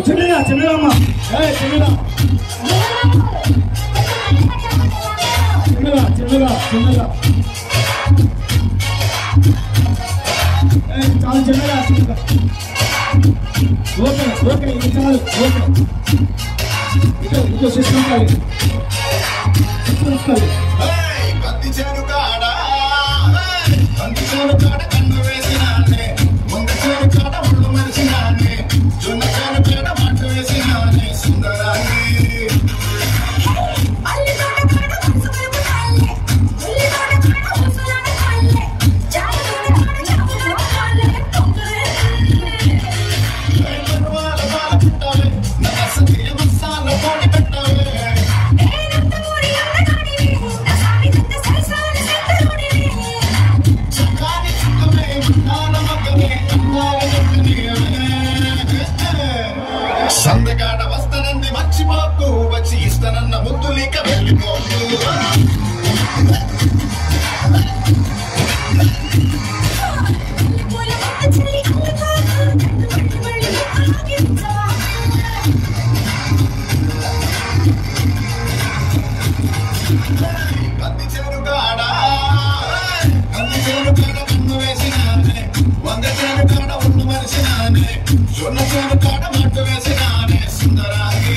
చిన్నగా చిన్నగా అమ్మా ఏ చిన్నగా చిన్నగా చిన్నగా చిన్నగా ఏ, చాలు చిన్నగా చిన్నగా ఓకే ఓకే ఇది చాలు ఓకే ఇదో ఇదో సిస్టమ్ కాదు సిస్టమ్ కాదు ఏయ్, పత్తి చేను కాడ ఏయ్, పత్తి చేను కాడ కన్ను వేసినానే ముందు చేను కాడ ఒళ్ళు మరిచినానే జొన్న చేను కాడ మట్టు వేసినానే సుందరాన్ని ఏయ్, మరువాల బాల పుట్టావే నా అసలు మసాల పొడి పెట్టావే చక్కాని చుక్కమే నాల మగ్గమే అందాల నొక్కనియవే. సందగాడ వస్తానంది మర్చిపోకు వచ్చి ఇస్తానన్న ముద్దులిక వెళ్ళిపోకు కంది చేను కాడ కంది చేను కాడ కన్ను వేసినానే వంద చేను కాడ ఉండు మరిసినానే జొన్న చేను కాడ మట్టు వేసినానే సుందరాగి